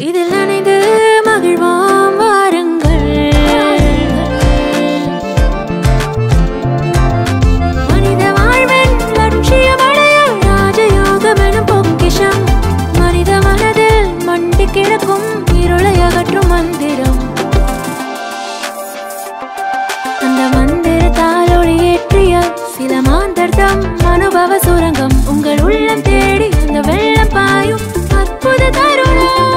இதில் நனைந்து மகிழ்வோம் வாருங்கள் மனித வாழ்வின் லட்சியமடைய ராஜயோகம் எனும் பொக்கிஷம் மனித மனதில் மண்டி கிடக்கும் இருளை அகற்றும் மந்திரம் அந்த மந்திரத்தால் ஒளியேற்றிய சில மாந்தர்தம் அனுபவ சுரங்கம் உங்கள் உள்ளம் தேடி அந்த வெள்ளம் பாயும் அற்புத தருணம்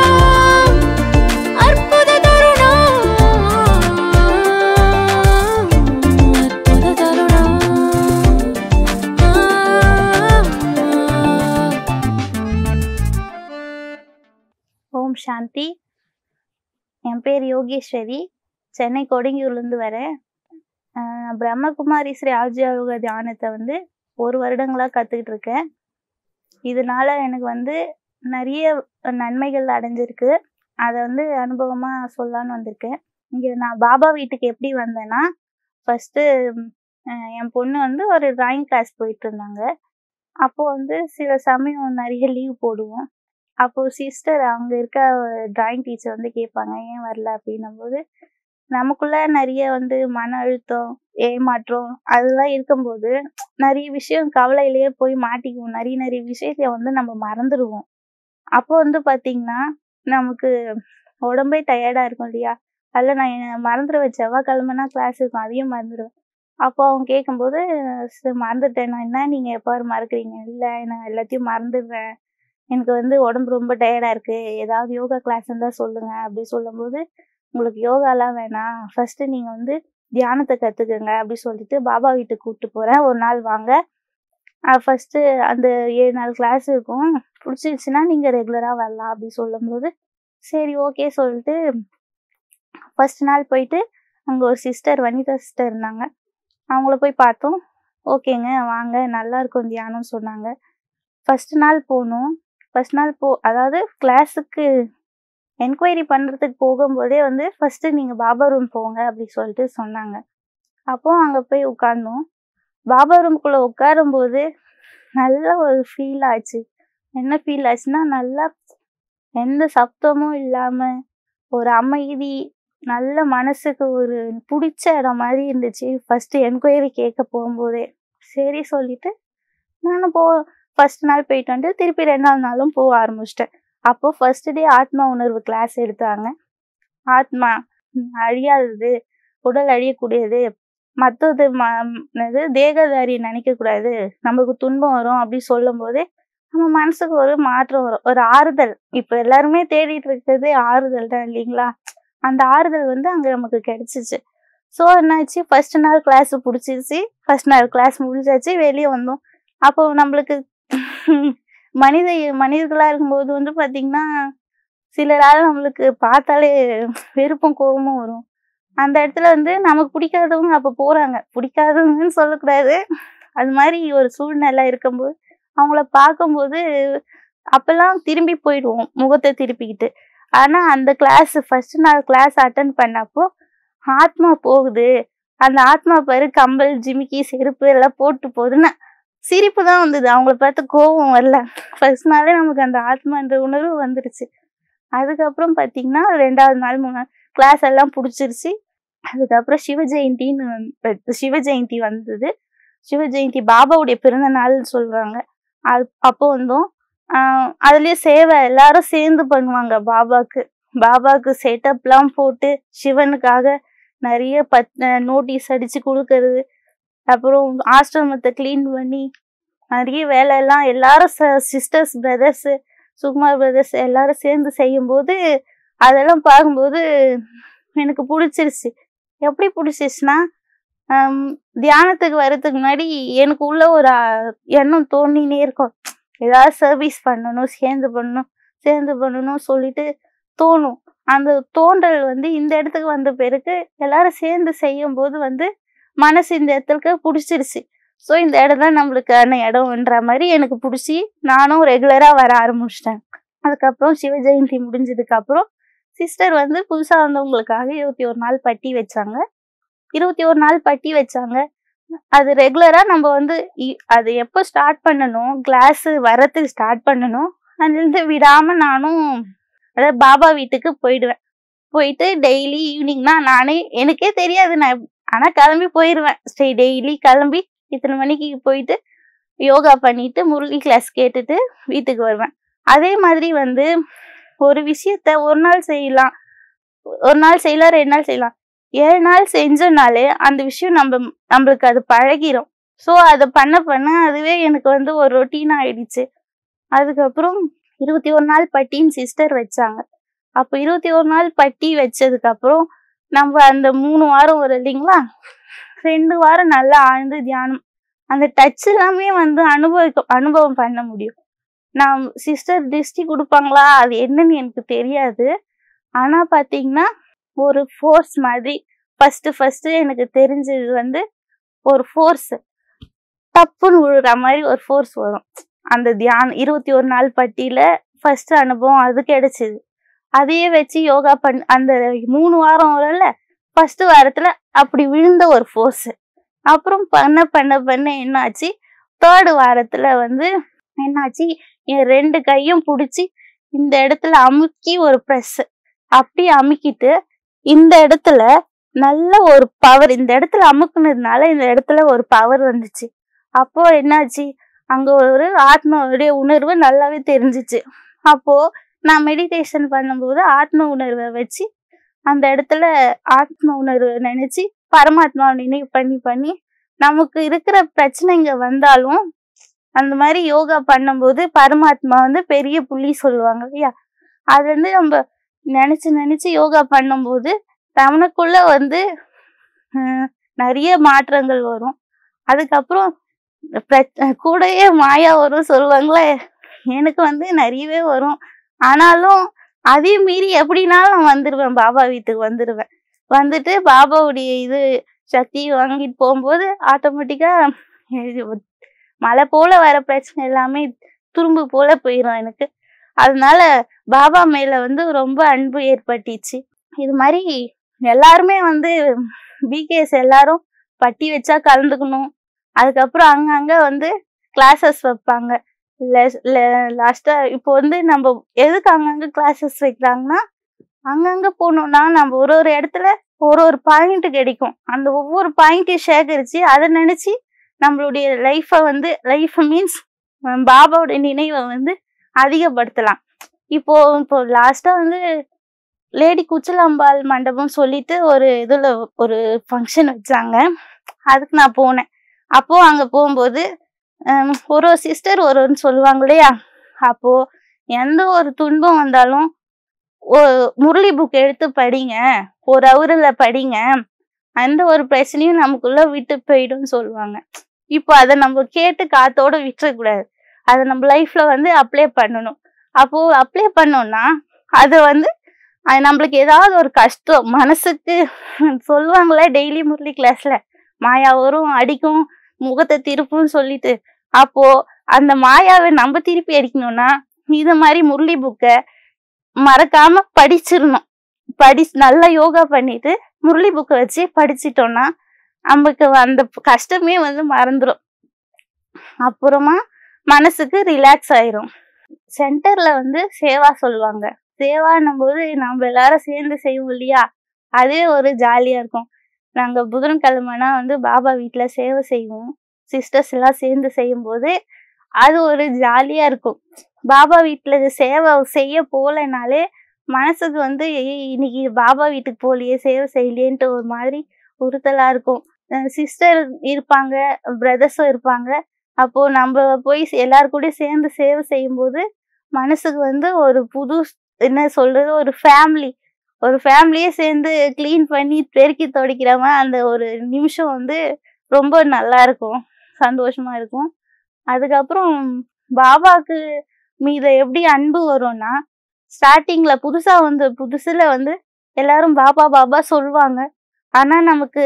அற்புத தருணம் அற்புத தருணம் ஓம் சாந்தி என் பேர் யோகேஸ்வரி சென்னை கொடுங்கியூர்லேருந்து வரேன் ஆஹ் பிரம்மகுமாரி ஸ்ரீ ஆஜயோக தியானத்தை வந்து ஒரு வருடங்களாக கற்றுக்கிட்டு இருக்கேன் இதனால எனக்கு வந்து நிறைய நன்மைகள் அடைஞ்சிருக்கு அதை வந்து அனுபவமாக சொல்லலான்னு வந்திருக்கேன் இங்கே நான் பாபா வீட்டுக்கு எப்படி வந்தேன்னா ஃபஸ்ட்டு என் பொண்ணு வந்து ஒரு டிராயிங் கிளாஸ் போயிட்டு இருந்தாங்க அப்போ வந்து சில சமயம் நிறைய லீவ் போடுவோம் அப்போ சிஸ்டர் அங்க இருக்க டிராயிங் டீச்சர் வந்து கேட்பாங்க ஏன் வரல அப்படின்னும் போது நமக்குள்ள நிறைய வந்து மன அழுத்தம் ஏமாற்றம் அதெல்லாம் இருக்கும்போது நிறைய விஷயம் கவலையிலேயே போய் மாட்டிக்குவோம் நிறைய நிறைய விஷயத்த வந்து நம்ம மறந்துடுவோம் அப்போ வந்து பாத்தீங்கன்னா நமக்கு உடம்பே டயர்டா இருக்கும் இல்லையா அதில் நான் என்ன மறந்துடுவேன் செவ்வாய்க்கிழமைனா கிளாஸ் இருக்கும் அதையும் மறந்துடுவேன் அப்போ அவங்க கேட்கும்போது "சரி, மறந்துட்டேன் நான் என்ன நீங்க எப்போ மறக்கிறீங்க இல்லை நான் எல்லாத்தையும் மறந்துடுறேன் எனக்கு வந்து உடம்பு ரொம்ப டயர்டாக இருக்குது ஏதாவது யோகா கிளாஸ் இருந்தால் சொல்லுங்கள் அப்படி சொல்லும்போது உங்களுக்கு யோகாலாம் வேணாம் ஃபஸ்ட்டு நீங்கள் வந்து தியானத்தை கற்றுக்குங்க அப்படி சொல்லிட்டு பாபா வீட்டுக்கு கூப்பிட்டு போகிறேன் ஒரு நாள் வாங்க ஃபஸ்ட்டு அந்த ஏழு நாள் கிளாஸ் இருக்கும் பிடிச்சிருச்சுன்னா நீங்கள் ரெகுலராக வரலாம் அப்படி சொல்லும்போது சரி ஓகே சொல்லிட்டு ஃபஸ்ட் நாள் போயிட்டு அங்கே ஒரு சிஸ்டர் வனிதா சிஸ்டர் இருந்தாங்க அவங்கள போய் பார்த்தோம் ஓகேங்க வாங்க நல்லா இருக்கும் தியானம் சொன்னாங்க ஃபஸ்ட் நாள் போனோம் ஃபர்ஸ்ட் நாள் போ அதாவது கிளாஸுக்கு என்கொயரி பண்ணுறதுக்கு போகும்போதே வந்து ஃபஸ்ட்டு நீங்கள் பாபா ரூம் போங்க அப்படி சொல்லிட்டு சொன்னாங்க அப்போ அங்கே போய் உட்கார்ந்தோம் பாபா ரூம்குள்ளே உட்காரும்போது நல்ல ஒரு ஃபீல் ஆச்சு என்ன ஃபீல் ஆச்சுன்னா நல்லா எந்த சப்தமும் இல்லாமல் ஒரு அமைதி நல்ல மனசுக்கு ஒரு பிடிச்ச இடம் மாதிரி இருந்துச்சு ஃபஸ்ட்டு என்கொயரி கேட்க போகும்போதே சரி சொல்லிட்டு நானும் போ ஃபர்ஸ்ட் நாள் போயிட்டு வந்து திருப்பி ரெண்டாவது நாளும் போக ஆரம்பிச்சிட்டேன் அப்போ ஃபர்ஸ்ட் டே ஆத்மா உணர்வு கிளாஸ் எடுத்தாங்க ஆத்மா ம், அழியாதது உடல் அழியக்கூடியது மற்றது ம என்னது தேகதாரி நினைக்கக்கூடாது நமக்கு துன்பம் வரும் அப்படி சொல்லும் போதே நம்ம மனசுக்கு ஒரு மாற்றம் வரும் ஒரு ஆறுதல் இப்போ எல்லாருமே தேடிட்டு இருக்கிறது ஆறுதல் தான் இல்லைங்களா அந்த ஆறுதல் வந்து அங்கே நமக்கு கிடைச்சிச்சு ஸோ என்னாச்சு ஃபர்ஸ்ட் நாள் கிளாஸ் பிடிச்சிருச்சு ஃபர்ஸ்ட் நாள் கிளாஸ் முடிஞ்சாச்சு வெளியே வந்தோம் அப்போ நம்மளுக்கு மனித மனிதர்களா இருக்கும்போது வந்து பாத்தீங்கன்னா சிலரால நம்மளுக்கு பார்த்தாலே வெறுப்பும் கோபமும் வரும் அந்த இடத்துல வந்து நமக்கு பிடிக்காதவங்க அப்ப போறாங்க பிடிக்காதவங்கன்னு சொல்லக்கூடாது அது மாதிரி ஒரு சூழ்நிலை இருக்கும்போது அவங்கள பார்க்கும்போது அப்பெல்லாம் திரும்பி போயிடுவோம் முகத்தை திருப்பிக்கிட்டு ஆனா அந்த கிளாஸ் ஃபர்ஸ்ட் நாள் கிளாஸ் அட்டன் பண்ணப்போ ஆத்மா போகுது அந்த ஆத்மா பாரு கம்பல் ஜிமிக்கி செருப்பு எல்லாம் போட்டு போகுதுன்னு சிரிப்பு தான் வந்தது அவங்கள பார்த்து கோபம் வரல ஃபர்ஸ்ட் நாளே நமக்கு அந்த ஆத்மான்ற உணர்வு வந்துருச்சு அதுக்கப்புறம் பார்த்தீங்கன்னா ரெண்டாவது நாள் மூணு நாள் கிளாஸ் எல்லாம் பிடிச்சிருச்சு அதுக்கப்புறம் சிவ ஜெயந்தின்னு வந்து- சிவ ஜெயந்தி வந்தது சிவ ஜெயந்தி பாபாவுடைய பிறந்த நாள் சொல்றாங்க அது அப்போ வந்தோம் ஆஹ் அதுலயே சேவை எல்லாரும் சேர்ந்து பண்ணுவாங்க பாபாக்கு பாபாக்கு செட்டப்லாம் போட்டு சிவனுக்காக நிறைய பத் நோட்டீஸ் அடிச்சு கொடுக்கறது அப்புறம் ஆசிரமத்தை க்ளீன் பண்ணி நிறைய வேலை எல்லாம் எல்லாரும் சிஸ்டர்ஸ் பிரதர்ஸ் சுகுமார் பிரதர்ஸ் எல்லாரும் சேர்ந்து செய்யும்போது அதெல்லாம் பார்க்கும்போது எனக்கு பிடிச்சிருச்சு எப்படி பிடிச்சிருச்சுன்னா ஹம், தியானத்துக்கு வர்றதுக்கு முன்னாடி எனக்கு உள்ள ஒரு அஹ், எண்ணம் தோணினே இருக்கும் ஏதாவது சர்வீஸ் பண்ணணும் சேர்ந்து பண்ணணும் சேர்ந்து பண்ணணும் சொல்லிட்டு தோணும் அந்த தோன்றல் வந்து இந்த இடத்துக்கு வந்த பிறகு எல்லாரும் சேர்ந்து செய்யும் போது வந்து மனசு இந்த இடத்துக்கு பிடிச்சிருச்சு ஸோ இந்த இடம் தான் நம்மளுக்கான இடம்ன்ற மாதிரி எனக்கு பிடிச்சி நானும் ரெகுலராக வர ஆரம்பிச்சிட்டேன் அதுக்கப்புறம் சிவ ஜெயந்தி முடிஞ்சதுக்கு அப்புறம் சிஸ்டர் வந்து புதுசாக வந்தவங்களுக்காக இருபத்தி ஒரு நாள் பட்டி வச்சாங்க இருபத்தி ஒரு நாள் பட்டி வச்சாங்க அது ரெகுலராக நம்ம வந்து இ- அது எப்போ ஸ்டார்ட் பண்ணணும் கிளாஸ் வரத்துக்கு ஸ்டார்ட் பண்ணணும் அதுலேருந்து விடாமல் நானும் அதாவது பாபா வீட்டுக்கு போயிடுவேன் போயிட்டு டெய்லி ஈவினிங்னா நானே எனக்கே தெரியாது நான் ஆனா கிளம்பி போயிடுவேன் சரி டெய்லி கிளம்பி இத்தனை மணிக்கு போயிட்டு யோகா பண்ணிட்டு முரளி கிளாஸ் கேட்டுட்டு வீட்டுக்கு வருவேன் அதே மாதிரி வந்து ஒரு விஷயத்த ஒரு நாள் செய்யலாம் ஒரு நாள் செய்யலாம் ரெண்டு நாள் செய்யலாம் ஏழு நாள் செஞ்சோனாலே அந்த விஷயம் நம்ம நம்மளுக்கு அது பழகிரும் ஸோ அதை பண்ண பண்ண அதுவே எனக்கு வந்து ஒரு ரொட்டீன் ஆயிடுச்சு அதுக்கப்புறம் இருபத்தி ஒரு நாள் பட்டின்னு சிஸ்டர் வச்சாங்க அப்போ இருபத்தி ஒரு நாள் பட்டி வச்சதுக்கு அப்புறம் நம்ம அந்த மூணு வாரம் வரும் இல்லைங்களா ரெண்டு வாரம் நல்லா ஆழ்ந்து தியானம் அந்த டச் எல்லாமே வந்து அனுபவிக்க அனுபவம் பண்ண முடியும் நான் சிஸ்டர் திருஷ்டி கொடுப்பாங்களா அது என்னன்னு எனக்கு தெரியாது ஆனா பாத்தீங்கன்னா ஒரு ஃபோர்ஸ் மாதிரி ஃபர்ஸ்ட் ஃபர்ஸ்ட் எனக்கு தெரிஞ்சது வந்து ஒரு ஃபோர்ஸ் டப்புன்னு விழுற மாதிரி ஒரு ஃபோர்ஸ் வரும் அந்த தியானம் இருபத்தி ஒரு நாள் பட்டியில ஃபர்ஸ்ட் அனுபவம் அது கிடைச்சது அதையே வச்சு யோகா பண் அந்த மூணு வாரம் வரல ஃபர்ஸ்ட் வாரத்துல அப்படி விழுந்த ஒரு ஃபோர்ஸ் அப்புறம் பண்ண பண்ண பண்ண என்னாச்சு தேர்டு வாரத்துல வந்து என்னாச்சு என் ரெண்டு கையும் பிடிச்சி இந்த இடத்துல அமுக்கி ஒரு ப்ரெஸ் அப்படி அமுக்கிட்டு இந்த இடத்துல நல்ல ஒரு பவர் இந்த இடத்துல அமுக்குனதுனால இந்த இடத்துல ஒரு பவர் வந்துச்சு அப்போ என்னாச்சு அங்க ஒரு ஆத்மாவுடைய உணர்வு நல்லாவே தெரிஞ்சிச்சு அப்போ நான் மெடிடேஷன் பண்ணும்போது ஆத்ம உணர்வை வச்சு அந்த இடத்துல ஆத்ம உணர்வை நினைச்சு பரமாத்மாவை நினைவு பண்ணி பண்ணி நமக்கு இருக்கிற பிரச்சனைங்க வந்தாலும் அந்த மாதிரி யோகா பண்ணும்போது பரமாத்மா வந்து பெரிய புள்ளி சொல்லுவாங்க இல்லையா அது வந்து நம்ம நினைச்சு நினைச்சு யோகா பண்ணும்போது தவனுக்குள்ள வந்து ஹம், நிறைய மாற்றங்கள் வரும் அதுக்கப்புறம் பிரச்ச- கூடயே மாயா வரும் சொல்லுவாங்களே எனக்கு வந்து நிறையவே வரும் ஆனாலும் அதையும் மீறி எப்படினாலும் நான் வந்துடுவேன் பாபா வீட்டுக்கு வந்துடுவேன் வந்துட்டு பாபாவுடைய இது சக்தி வாங்கிட்டு போகும்போது ஆட்டோமேட்டிக்கா மலை போல வர பிரச்சனை எல்லாமே துரும்பு போல போயிடும் எனக்கு அதனால பாபா மேல வந்து ரொம்ப அன்பு ஏற்பட்டுச்சு இது மாதிரி எல்லாருமே வந்து பிகேஎஸ் எல்லாரும் பட்டி வச்சா கலந்துக்கணும் அதுக்கப்புறம் அங்கங்க வந்து கிளாஸஸ் வைப்பாங்க லாஸ்டா இப்போ வந்து நம்ம எதுக்கு அங்கங்க கிளாஸஸ் வைக்கிறாங்கன்னா அங்கங்க போகணும்னா நம்ம ஒரு ஒரு இடத்துல ஒரு ஒரு பாயிண்ட் கிடைக்கும் அந்த ஒவ்வொரு பாயிண்ட்டையும் சேகரிச்சு அதை நினைச்சு நம்மளுடைய லைஃப்பை வந்து லைஃப் மீன்ஸ் பாபாவோட நினைவை வந்து அதிகப்படுத்தலாம் இப்போ இப்போ லாஸ்டா வந்து லேடி குச்சலாம்பாள் மண்டபம் சொல்லிட்டு ஒரு இதுல ஒரு ஃபங்க்ஷன் வச்சாங்க அதுக்கு நான் போனேன் அப்போ அங்க போகும்போது ஹம், ஒரு ஒரு சிஸ்டர் ஒரு ஒருன்னு சொல்லுவாங்க இல்லையா அப்போ எந்த ஒரு துன்பம் வந்தாலும் ஒ- முரளி புக் எடுத்து படிங்க ஒரு அவரில் படிங்க அந்த ஒரு பிரச்சனையும் நமக்குள்ள விட்டு போயிடும்னு சொல்லுவாங்க இப்போ அதை நம்ம கேட்டு காத்தோட விட்டுறக்கூடாது அதை நம்ம லைஃப்ல வந்து அப்ளை பண்ணணும் அப்போ அப்ளை பண்ணோம்னா அது வந்து அது நம்மளுக்கு ஏதாவது ஒரு கஷ்டம் மனசுக்கு சொல்லுவாங்களே டெய்லி முரளி கிளாஸ்ல மாயா வரும் அடிக்கும் முகத்தை திருப்பும் சொல்லிட்டு அப்போ அந்த மாயாவை நம்ம திருப்பி அடிக்கணும்னா இது மாதிரி முரளி புக்கை மறக்காம படிச்சிடணும் படி நல்லா யோகா பண்ணிட்டு முரளி புக்கை வச்சு படிச்சிட்டோம்னா நமக்கு அந்த கஷ்டமே வந்து மறந்துடும் அப்புறமா மனசுக்கு ரிலாக்ஸ் ஆயிரும் சென்டர்ல வந்து சேவா சொல்லுவாங்க சேவான்னும் போது நம்ம எல்லாரும் சேர்ந்து செய்வோம் இல்லையா அதே ஒரு ஜாலியா இருக்கும் நாங்க புதன்கிழமைனா வந்து பாபா வீட்ல சேவை செய்வோம் சிஸ்டர்ஸ் எல்லாம் சேர்ந்து செய்யும்போது அது ஒரு ஜாலியா இருக்கும் பாபா வீட்ல சேவை செய்ய போலனாலே மனசுக்கு வந்து "ஏய், இன்னைக்கு பாபா வீட்டுக்கு போலியே சேவை செய்யலையேன்ட்டு ஒரு மாதிரி உறுத்தலா இருக்கும் சிஸ்டர் இருப்பாங்க பிரதர்ஸும் இருப்பாங்க அப்போ நம்ம போய் எல்லார் கூடயும் சேர்ந்து சேவை செய்யும்போது மனசுக்கு வந்து ஒரு புது என்ன சொல்றது ஒரு ஃபேமிலி ஒரு ஃபேமிலியே சேர்ந்து க்ளீன் பண்ணி பெருக்கி துடைக்கிறவங்க அந்த ஒரு நிமிஷம் வந்து ரொம்ப நல்லா இருக்கும் சந்தோஷமா இருக்கும் அதுக்கப்புறம் பாபாக்கு மீத எப்படி அன்பு வரும்னா ஸ்டார்டிங்ல புதுசா வந்து புதுசுல வந்து எல்லாரும் பாபா பாபா சொல்லுவாங்க ஆனா நமக்கு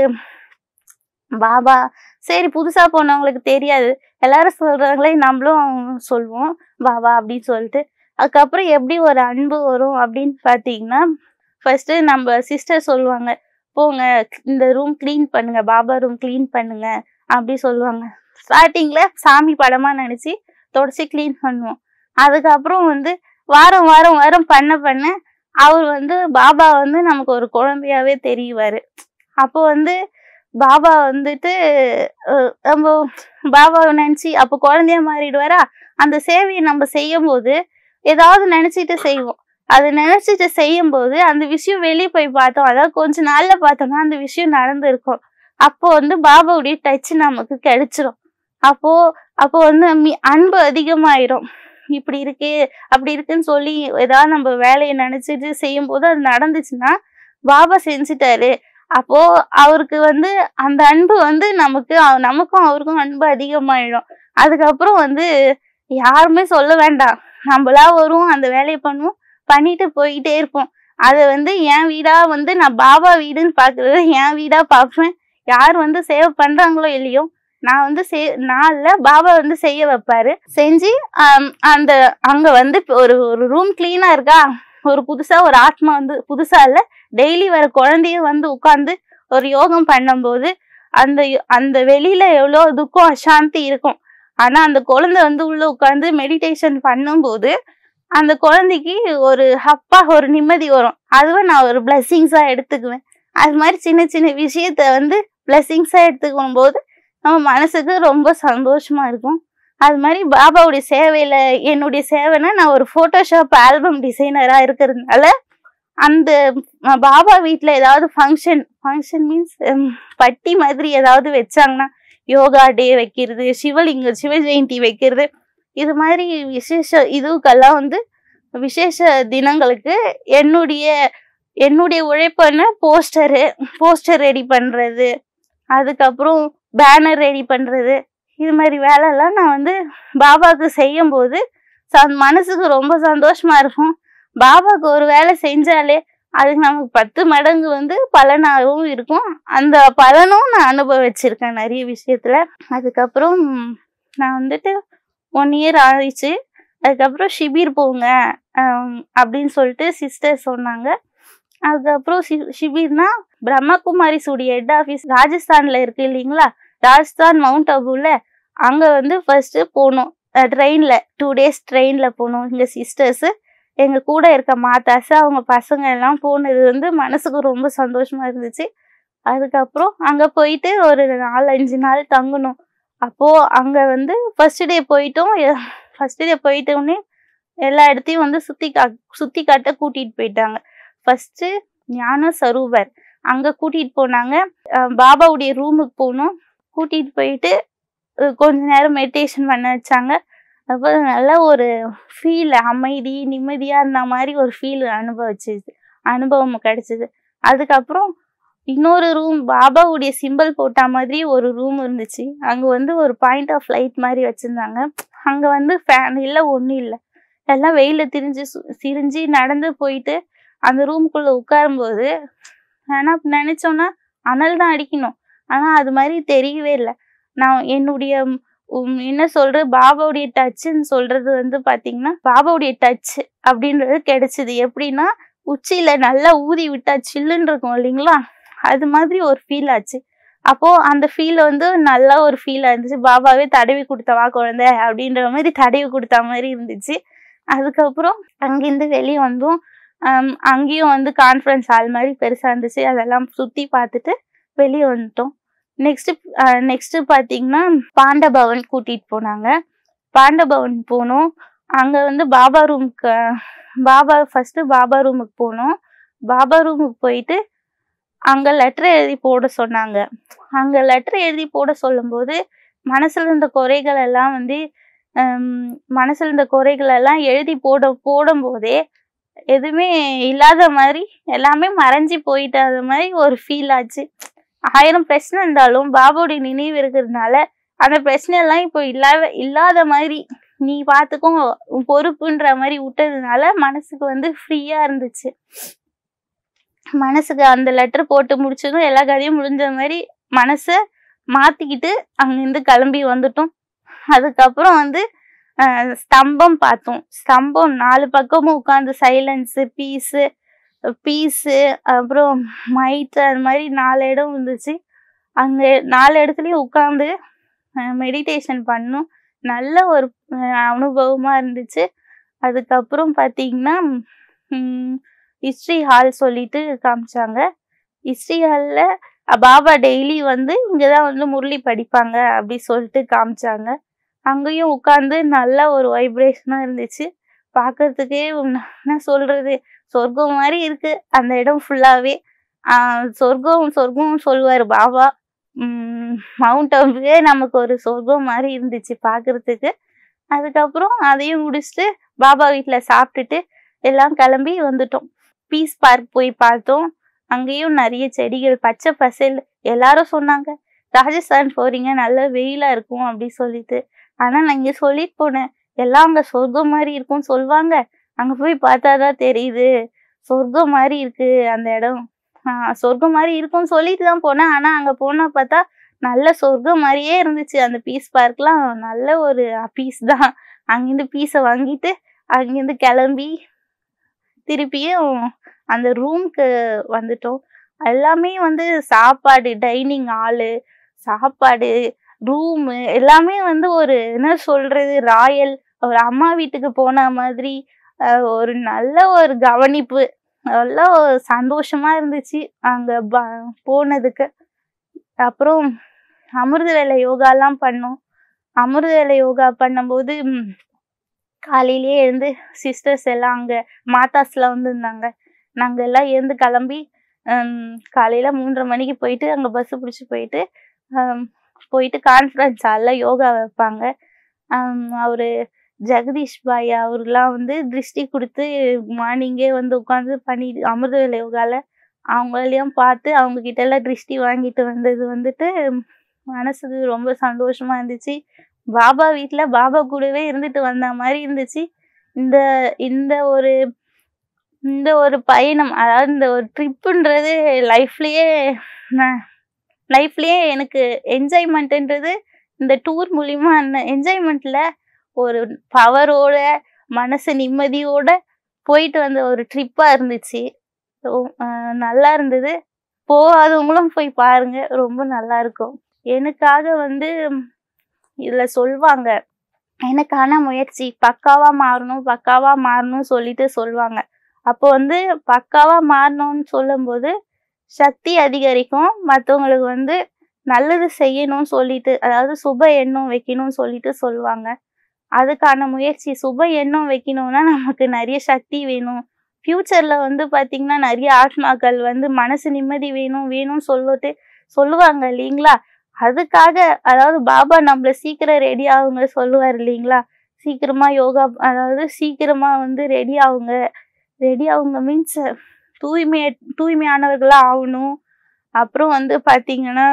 பாபா சரி புதுசா போனவங்களுக்கு தெரியாது எல்லாரும் சொல்றாங்களே நம்மளும் சொல்லுவோம் பாபா அப்படின்னு சொல்லிட்டு அதுக்கப்புறம் எப்படி ஒரு அன்பு வரும் அப்படின்னு பார்த்தீங்கன்னா ஃபர்ஸ்ட் நம்ம சிஸ்டர் சொல்லுவாங்க போங்க இந்த ரூம் க்ளீன் பண்ணுங்க பாபா ரூம் க்ளீன் பண்ணுங்க அப்படி சொல்லுவாங்க ஸ்டார்டிங்ல சாமி படமா நினைச்சு தொடச்சி க்ளீன் பண்ணுவோம் அதுக்கப்புறம் வந்து வாரம் வாரம் வாரம் பண்ண பண்ண அவர் வந்து பாபா வந்து நமக்கு ஒரு குழந்தையாவே தெரியுவாரு அப்போ வந்து பாபா வந்துட்டு அஹ், நம்ம பாபாவை நினைச்சு அப்போ குழந்தையா மாறிடுவாரா அந்த சேவையை நம்ம செய்யும் போது ஏதாவது நினைச்சிட்டு செய்வோம் அது நினைச்சிட்டு செய்யும் போது அந்த விஷயம் வெளியே போய் பார்த்தோம் அதாவது கொஞ்ச நாள்ல பார்த்தோம்னா அந்த விஷயம் நடந்திருக்கும் அப்போ வந்து பாபாவுடைய டச் நமக்கு கிடைச்சிரும் அப்போ அப்போ வந்து மி- அன்பு அதிகமாயிரும் இப்படி இருக்கு அப்படி இருக்குன்னு சொல்லி ஏதாவது நம்ம வேலையை நினைச்சிட்டு செய்யும் போது அது நடந்துச்சுன்னா பாபா செஞ்சுட்டாரு அப்போ அவருக்கு வந்து அந்த அன்பு வந்து நமக்கு அவ- நமக்கும் அவருக்கும் அன்பு அதிகமாயிடும் அதுக்கப்புறம் வந்து யாருமே சொல்ல வேண்டாம் நம்மளா வரும் அந்த வேலையை பண்ணுவோம் பண்ணிட்டு போயிட்டே இருப்போம் அதை வந்து என் வீடா வந்து நான் பாபா வீடுன்னு பாக்குறது என் வீடா பார்ப்பேன் யார் வந்து சேவ் பண்றாங்களோ இல்லையோ நான் வந்து சே நான் இல்ல பாபா வந்து செய்ய வைப்பாரு செஞ்சு ஆம், அந்த அங்க வந்து இப்ப ஒரு ஒரு ரூம் கிளீனா இருக்கா ஒரு புதுசா ஒரு ஆத்மா வந்து புதுசா இல்ல டெய்லி வர குழந்தைய வந்து உட்கார்ந்து ஒரு யோகம் பண்ணும்போது அந்த அந்த வெளியில எவ்வளோ துக்கம் அசாந்தி இருக்கும் ஆனா அந்த குழந்தை வந்து உள்ள உட்கார்ந்து மெடிடேஷன் பண்ணும்போது அந்த குழந்தைக்கு ஒரு ஹப்பா ஒரு நிம்மதி வரும் அதுவை நான் ஒரு பிளெஸ்ஸிங்ஸா எடுத்துக்குவேன் அது மாதிரி சின்ன சின்ன விஷயத்த வந்து பிளெஸ்ஸிங்ஸா எடுத்துக்கும் போது நம்ம மனசுக்கு ரொம்ப சந்தோஷமா இருக்கும் அது மாதிரி பாபாவுடைய சேவையில என்னுடைய சேவைனா நான் ஒரு போட்டோஷாப் ஆல்பம் டிசைனரா இருக்கிறதுனால அந்த அஹ், பாபா வீட்ல ஏதாவது ஃபங்க்ஷன் ஃபங்க்ஷன் மீன்ஸ் பட்டி மாதிரி ஏதாவது வச்சாங்கன்னா யோகா டே வைக்கிறது சிவலிங்கம் சிவ ஜெயந்தி வைக்கிறது இது மாதிரி விசேஷ இதுக்கெல்லாம் வந்து விசேஷ தினங்களுக்கு என்னுடைய என்னுடைய உழைப்புன்னு போஸ்டரு போஸ்டர் ரெடி பண்றது அதுக்கப்புறம் பேனர் ரெடி பண்றது இது மாதிரி வேலையெல்லாம் நான் வந்து பாபாவுக்கு செய்யும் போது ச- மனசுக்கு ரொம்ப சந்தோஷமா இருக்கும் பாபாவுக்கு ஒரு வேலை செஞ்சாலே அதுக்கு நமக்கு பத்து மடங்கு வந்து பலனாகவும் இருக்கும் அந்த பலனும் நான் அனுபவிச்சிருக்கேன் நிறைய விஷயத்துல அதுக்கப்புறம் நான் வந்துட்டு ஒன் இயர் ஆயிடுச்சு அதுக்கப்புறம் ஷிபீர் போங்க ஆம், அப்படின்னு சொல்லிட்டு சிஸ்டர் சொன்னாங்க அதுக்கப்புறம் ஷி- ஷிபீர்னா பிரம்மகுமாரிஸ் உடைய ஹெட் ஆஃபீஸ் ராஜஸ்தான்ல இருக்கு இல்லைங்களா ராஜஸ்தான் மவுண்ட் அபுல அங்க வந்து ஃபர்ஸ்ட் போனோம் ட்ரெயின்ல டூ டேஸ் ட்ரெயின்ல போனோம் எங்க சிஸ்டர்ஸ் எங்க கூட இருக்க மாதாஸ் அவங்க பசங்க எல்லாம் போனது வந்து மனசுக்கு ரொம்ப சந்தோஷமா இருந்துச்சு அதுக்கப்புறம் அங்க போயிட்டு ஒரு நாலு அஞ்சு நாள் தங்கணும் அப்போ அங்க வந்து ஃபர்ஸ்ட் டே போயிட்டோம் ஃபர்ஸ்ட் டே போயிட்டோன்னே எல்லா இடத்தையும் வந்து சுத்தி கா சுத்தி காட்ட கூட்டிட்டு போயிட்டாங்க ஃபர்ஸ்ட் ஞான சரூபர் அங்க கூட்டிட்டு போனாங்க அஹ் பாபாவுடைய ரூமுக்கு போனோம் கூட்டிட்டு போயிட்டு அஹ் கொஞ்ச நேரம் மெடிடேஷன் பண்ண வச்சாங்க அப்போ நல்ல ஒரு ஃபீல் அமைதி நிம்மதியா இருந்த மாதிரி ஒரு ஃபீல் அனுபவிச்சது அனுபவம் கிடைச்சது அதுக்கப்புறம் இன்னொரு ரூம் பாபாவுடைய சிம்பிள் போட்ட மாதிரி ஒரு ரூம் இருந்துச்சு அங்க வந்து ஒரு பாயிண்ட் ஆஃப் லைட் மாதிரி வச்சிருந்தாங்க அங்க வந்து ஃபேன் இல்ல ஒண்ணும் இல்ல எல்லாம் வெயில திரிஞ்சு சு- திரிஞ்சு நடந்து போயிட்டு அந்த ரூமுக்குள்ள உட்காரும்போது ஆனா நினைச்சோன்னா அனல் தான் அடிக்கணும் ஆனா அது மாதிரி தெரியவே இல்லை நான் என்னுடைய உம், என்ன சொல்ற பாபாவுடைய டச்சுன்னு சொல்றது வந்து பாத்தீங்கன்னா பாபாவுடைய டச் அப்படின்றது கிடைச்சது எப்படின்னா உச்சியில நல்லா ஊதி விட்டா சில்லுன்னு இருக்கும் இல்லைங்களா அது மாதிரி ஒரு ஃபீல் ஆச்சு அப்போ அந்த ஃபீல் வந்து நல்ல ஒரு ஃபீல் இருந்துச்சு பாபாவே தடவி கொடுத்தவா குழந்தை அப்படின்ற மாதிரி தடவி கொடுத்த மாதிரி இருந்துச்சு அதுக்கப்புறம் அங்கிருந்து வெளியே வந்தோம் ஆம், அங்கேயும் வந்து கான்ஃபரன்ஸ் ஹால் மாதிரி பெருசா இருந்துச்சு அதெல்லாம் சுத்தி பார்த்துட்டு வெளியே வந்துட்டோம் நெக்ஸ்ட் நெக்ஸ்ட் பாத்தீங்கன்னா பாண்டபவன் கூட்டிட்டு போனாங்க பாண்டபவன் போனோம் அங்க வந்து பாபா ரூமுக்கு பாபா ஃபர்ஸ்ட் பாபா ரூமுக்கு போனோம் பாபா ரூமுக்கு போயிட்டு அங்க லெட்டர் எழுதி போட சொன்னாங்க அங்க லெட்டர் எழுதி போட சொல்லும்போது மனசுல இருந்த குறைகள் எல்லாம் வந்து ஹம், மனசுல இருந்த குறைகள் எல்லாம் எழுதி போட போடும்போதே எதுவுமே இல்லாத மாதிரி எல்லாமே மறைஞ்சு போயிட்டு அது மாதிரி ஒரு ஃபீல் ஆச்சு ஆயிரம் பிரச்சனை இருந்தாலும் பாபாவுடைய நினைவு இருக்கிறதுனால அந்த பிரச்சனை எல்லாம் இப்போ இல்லாத இல்லாத மாதிரி நீ பார்த்துக்கோ உன் பொறுப்புன்ற மாதிரி விட்டதுனால மனசுக்கு வந்து ஃப்ரீயா இருந்துச்சு மனசுக்கு அந்த லெட்டர் போட்டு முடிச்சதும் எல்லா கதையும் முடிஞ்ச மாதிரி மனசை மாத்திக்கிட்டு அங்கிருந்து கிளம்பி வந்துட்டோம் அதுக்கப்புறம் வந்து அஹ், ஸ்தம்பம் பார்த்தோம் ஸ்தம்பம் நாலு பக்கமும் உட்காந்து சைலன்ஸு பீஸு பீஸு அப்புறம் மைட்டு அது மாதிரி நாலு இடம் இருந்துச்சு அங்கே நாலு இடத்துலையும் உட்காந்து மெடிடேஷன் பண்ணோம் நல்ல ஒரு அஹ், அனுபவமா இருந்துச்சு அதுக்கப்புறம் பார்த்தீங்கன்னா உம், ஹிஸ்ட்ரி ஹால் சொல்லிட்டு காமிச்சாங்க ஹிஸ்ட்ரி ஹாலில் பாபா டெய்லி வந்து இங்கே தான் வந்து முரளி படிப்பாங்க அப்படி சொல்லிட்டு காமிச்சாங்க அங்கேயும் உட்காந்து நல்ல ஒரு வைப்ரேஷனாக இருந்துச்சு பார்க்கறதுக்கே என்ன சொல்கிறது சொர்க்கம் மாதிரி இருக்கு அந்த இடம் ஃபுல்லாகவே சொர்க்கம் சொர்க்கம் சொல்லுவார் பாபா மவுண்ட் அபுவே நமக்கு ஒரு சொர்க்கம் மாதிரி இருந்துச்சு பார்க்கறதுக்கு அதுக்கப்புறம் அதையும் முடிச்சுட்டு பாபா வீட்டில் சாப்பிட்டுட்டு எல்லாம் கிளம்பி வந்துட்டோம் பீஸ் பார்க் போய் பார்த்தோம் அங்கேயும் நிறைய செடிகள் பச்சை பசேல் எல்லாரும் சொன்னாங்க ராஜஸ்தான் போறீங்க நல்ல வெயிலா இருக்கும் அப்படி சொல்லிட்டு ஆனா நான் இங்க சொல்லிட்டு போனேன் எல்லாம் அங்க சொர்க்கம் மாதிரி இருக்கும்னு சொல்லுவாங்க அங்க போய் பார்த்தாதான் தெரியுது சொர்க்கம் மாதிரி இருக்கு அந்த இடம் ஆஹ் சொர்க்கம் மாதிரி இருக்கும்னு சொல்லிட்டு தான் போனேன் ஆனா அங்க போனா பார்த்தா நல்ல சொர்க்கம் மாதிரியே இருந்துச்சு அந்த பீஸ் பார்க்லாம் நல்ல ஒரு பீஸ் தான் அங்கிருந்து பீஸை வாங்கிட்டு அங்கிருந்து கிளம்பி திருப்பியும் அந்த ரூம்க்கு வந்துட்டோம் எல்லாமே வந்து சாப்பாடு டைனிங் ஹாலு சாப்பாடு ரூமு எல்லாமே வந்து ஒரு என்ன சொல்றது ராயல் ஒரு அம்மா வீட்டுக்கு போன மாதிரி அஹ், ஒரு நல்ல ஒரு கவனிப்பு நல்ல ஒரு சந்தோஷமா இருந்துச்சு அங்க ப- போனதுக்கு அப்புறம் அமிர்த வேலை யோகாலாம் பண்ணோம் அமிர்த வேலை யோகா பண்ணும்போது ம், காலையிலேயே எழுந்து சிஸ்டர்ஸ் எல்லாம் அங்க மாதாஸ்லாம் வந்திருந்தாங்க நாங்க எல்லாம் எழுந்து கிளம்பி ஹம், காலையில மூன்றரை மணிக்கு போயிட்டு அங்க பஸ் பிடிச்சி போயிட்டு ஹம், போயிட்டு கான்ஃபரன்ஸ் ஹாலில் யோகா வைப்பாங்க ஹம், அவரு ஜெகதீஷ் பாய் அவர்லாம் வந்து திருஷ்டி கொடுத்து மார்னிங்கே வந்து உட்காந்து பண்ணி அமிர்த வேலை யோகால அவங்களையும் பார்த்து அவங்க கிட்ட எல்லாம் திருஷ்டி வாங்கிட்டு வந்தது வந்துட்டு மனசுக்கு ரொம்ப சந்தோஷமா இருந்துச்சு பாபா வீட்டில் பாபா கூடவே இருந்துட்டு வந்த மாதிரி இருந்துச்சு இந்த இந்த ஒரு இந்த ஒரு பயணம் அதாவது இந்த ஒரு ட்ரிப்புன்றது லைஃப்லயே லைஃப்லயே எனக்கு என்ஜாய்மெண்ட்ன்றது இந்த டூர் மூலியமா அந்த என்ஜாய்மெண்ட்ல ஒரு பவரோட மனசு நிம்மதியோட போயிட்டு வந்த ஒரு ட்ரிப்பா இருந்துச்சு So, ஆஹ் நல்லா இருந்தது போகாதவங்களும் போய் பாருங்க ரொம்ப நல்லா இருக்கும் எனக்காக வந்து இதுல சொல்வாங்க எனக்கான முயற்சி பக்காவா மாறணும் பக்காவா மாறணும் சொல்லிட்டு சொல்லுவாங்க அப்போ வந்து பக்காவா மாறணும்னு சொல்லும்போது சக்தி அதிகரிக்கும் மற்றவங்களுக்கு வந்து நல்லது செய்யணும்னு சொல்லிட்டு அதாவது சுப எண்ணம் வைக்கணும்னு சொல்லிட்டு சொல்லுவாங்க அதுக்கான முயற்சி சுப எண்ணம் வைக்கணும்னா நமக்கு நிறைய சக்தி வேணும் ஃப்யூச்சர்ல வந்து பாத்தீங்கன்னா நிறைய ஆத்மாக்கள் வந்து மனசு நிம்மதி வேணும் வேணும்னு சொல்லிட்டு சொல்லுவாங்க இல்லைங்களா அதுக்காக அதாவது பாபா நம்மள சீக்கிரம் ரெடி ஆகுங்க சொல்லுவார் இல்லைங்களா சீக்கிரமா யோகா அதாவது சீக்கிரமா வந்து ரெடி ஆகுங்க ரெடி ஆகுங்க மீன்ஸ் தூய்மை தூய்மையானவர்களா ஆகணும் அப்புறம் வந்து பாத்தீங்கன்னா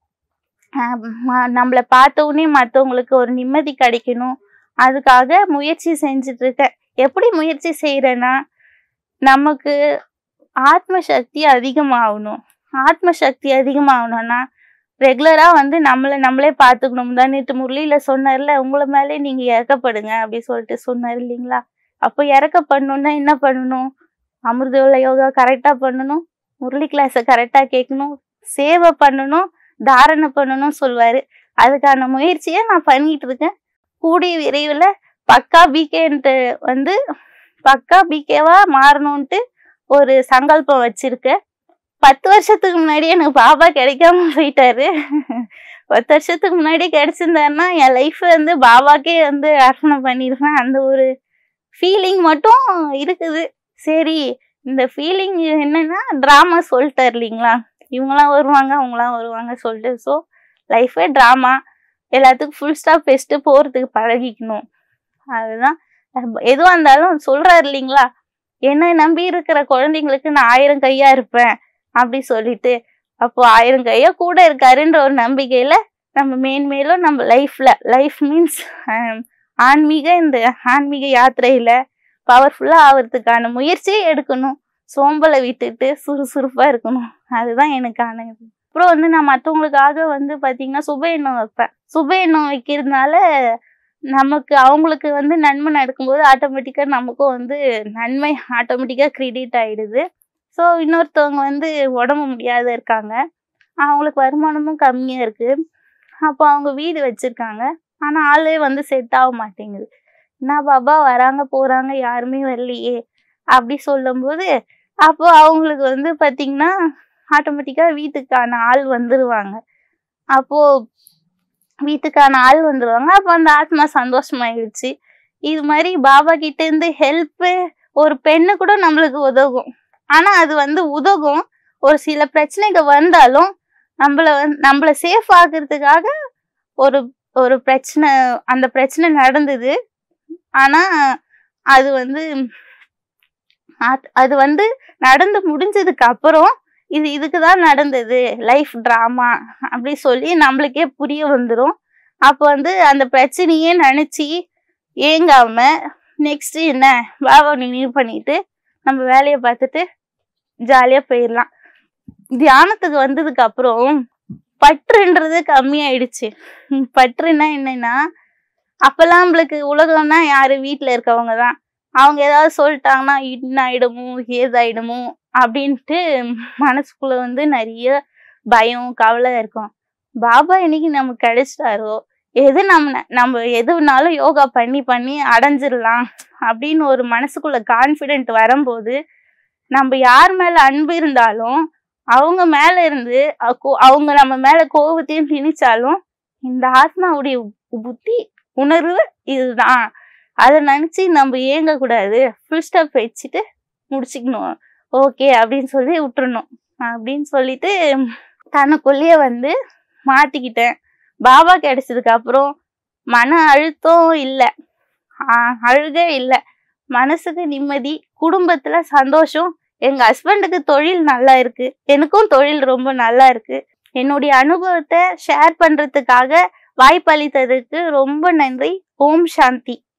ஆஹ் ம- நம்மள பார்த்த உடனே மற்றவங்களுக்கு ஒரு நிம்மதி கிடைக்கணும் அதுக்காக முயற்சி செஞ்சுட்டு இருக்கேன் எப்படி முயற்சி செய்யறேன்னா நமக்கு ஆத்ம சக்தி அதிகமாகணும் ஆத்ம சக்தி அதிகமாகணும்னா ரெகுலரா வந்து நம்மளை நம்மளே பார்த்துக்கணும் தான் நேற்று முரளியில சொன்னார்ல உங்களை மேலே நீங்க இறக்கப்படுங்க அப்படி சொல்லிட்டு சொன்னார் இல்லைங்களா அப்போ இறக்கப்படணும்னா என்ன பண்ணணும் அமிர்தோல யோகா கரெக்டா பண்ணணும் முரளி கிளாஸை கரெக்டா கேட்கணும் சேவை பண்ணணும் தாரணை பண்ணணும் சொல்வாரு அதுக்கான முயற்சியை நான் பண்ணிட்டு இருக்கேன் கூடிய விரைவில் பக்கா பிகேன்ட்டு வந்து பக்கா பிகேவா மாறணும்ட்டு ஒரு சங்கல்பம் வச்சிருக்கேன் பத்து வருஷத்துக்கு முன்னாடி எனக்கு பாபா கிடைக்காம போயிட்டாரு பத்து வருஷத்துக்கு முன்னாடி கிடைச்சிருந்தாருன்னா என் லைஃப் வந்து பாபாக்கே வந்து அர்ப்பணம் பண்ணிருப்பேன் அந்த ஒரு ஃபீலிங் மட்டும் இருக்குது சரி இந்த ஃபீலிங் என்னன்னா ட்ராமா சொல்லிட்டார் இல்லைங்களா இவங்களாம் வருவாங்க அவங்களாம் வருவாங்க சொல்லிட்டு ஸோ லைஃபே ட்ராமா எல்லாத்துக்கும் ஃபுல் ஸ்டாப் வச்சுட்டு போகிறதுக்கு பழகிக்கணும் அதுதான் நம்ம எதுவாக இருந்தாலும் சொல்கிறாரு இல்லைங்களா என்னை நம்பி இருக்கிற குழந்தைங்களுக்கு நான் ஆயிரம் கையா இருப்பேன் அப்படி சொல்லிட்டு அப்போ ஆயிரம் கையா கூட இருக்காருன்ற ஒரு நம்பிக்கையில நம்ம மேன்மேலும் நம்ம லைஃப்ல லைஃப் மீன்ஸ் ஆன்மீக இந்த ஆன்மீக யாத்திரையில பவர்ஃபுல்லா ஆகிறதுக்கான முயற்சியை எடுக்கணும் சோம்பலை விட்டுட்டு சுறுசுறுப்பா இருக்கணும் அதுதான் எனக்கான இது அப்புறம் வந்து நான் மற்றவங்களுக்காக வந்து பாத்தீங்கன்னா சுப எண்ணம் வைப்பேன் சுப எண்ணம் வைக்கிறதுனால நமக்கு அவங்களுக்கு வந்து நன்மை நடக்கும்போது ஆட்டோமேட்டிக்காக நமக்கும் வந்து நன்மை ஆட்டோமேட்டிக்காக கிரெடிட் ஆயிடுது ஸோ இன்னொருத்தவங்க வந்து உடம்பு முடியாத இருக்காங்க அவங்களுக்கு வருமானமும் கம்மியாக இருக்குது அப்போ அவங்க வீடு வச்சுருக்காங்க ஆனால் ஆளே வந்து செட் ஆக மாட்டேங்குது என்ன பாபா வராங்க போகிறாங்க யாருமே வரலையே அப்படி சொல்லும்போது அப்போ அவங்களுக்கு வந்து பாத்தீங்கன்னா ஆட்டோமேட்டிக்கா வீட்டுக்கான ஆள் வந்துருவாங்க அப்போ வீட்டுக்கான ஆள் வந்துருவாங்க அப்போ அந்த ஆத்மா சந்தோஷமாயிடுச்சு இது மாதிரி பாபா கிட்ட இருந்து ஹெல்ப் ஒரு பெண்ணு கூட நம்மளுக்கு உதவும் ஆனா அது வந்து உதவும் ஒரு சில பிரச்சனைகள் வந்தாலும் நம்மள வந்து நம்மள சேஃப் ஆகுறதுக்காக ஒரு ஒரு பிரச்சனை அந்த பிரச்சனை நடந்தது ஆனா அது வந்து அது- அது வந்து நடந்து முடிஞ்சதுக்கு அப்புறம் இது இதுக்கு தான் நடந்தது லைஃப் ட்ராமா அப்படி சொல்லி நம்மளுக்கே புரிய வந்துடும் அப்போ வந்து அந்த பிரச்சனையே நினச்சி ஏங்காம நெக்ஸ்ட் என்ன பாபா நினைவு பண்ணிட்டு நம்ம வேலையை பார்த்துட்டு ஜாலியாக போயிடலாம் தியானத்துக்கு வந்ததுக்கு அப்புறம் பற்றுன்றது கம்மியாயிடுச்சு ம், பற்றுனா என்னன்னா அப்பெல்லாம் நம்மளுக்கு உலகம்னா யாரு வீட்டில் இருக்கவங்க தான் அவங்க ஏதாவது சொல்லிட்டாங்கன்னா என்ன ஆயிடுமோ ஏதாயிடுமோ அப்படின்ட்டு மனசுக்குள்ள வந்து நிறைய பயம் கவலை இருக்கும் பாபா என்னைக்கு நமக்கு கிடைச்சிட்டாரோ எது நம்ம நம்ம எதுனாலும் யோகா பண்ணி பண்ணி அடைஞ்சிடலாம் அப்படின்னு ஒரு மனசுக்குள்ள கான்ஃபிடென்ட் வரும்போது நம்ம யார் மேல அன்பு இருந்தாலும் அவங்க மேல இருந்து அ- கோ- அவங்க நம்ம மேல கோபத்தையும் திணிச்சாலும் இந்த ஆத்மாவுடைய புத்தி உணர்வு இதுதான் அதை நினைச்சு நம்ம ஏங்க கூடாது ஃபுல் ஸ்டாப் வச்சுட்டு முடிச்சுக்கணும் ஓகே அப்படின்னு சொல்லி விட்டுறணும் அப்படின்னு சொல்லிட்டு தனக்குள்ளேயே வந்து மாத்திக்கிட்டேன் பாபா கிடைச்சதுக்கு அப்புறம் மன அழுத்தம் இல்லை அழுகே இல்லை மனசுக்கு நிம்மதி குடும்பத்துல சந்தோஷம் எங்க ஹஸ்பண்டுக்கு தொழில் நல்லா இருக்கு எனக்கும் தொழில் ரொம்ப நல்லா இருக்கு என்னுடைய அனுபவத்தை ஷேர் பண்றதுக்காக வாய்ப்பளித்ததுக்கு ரொம்ப நன்றி ஓம் சாந்தி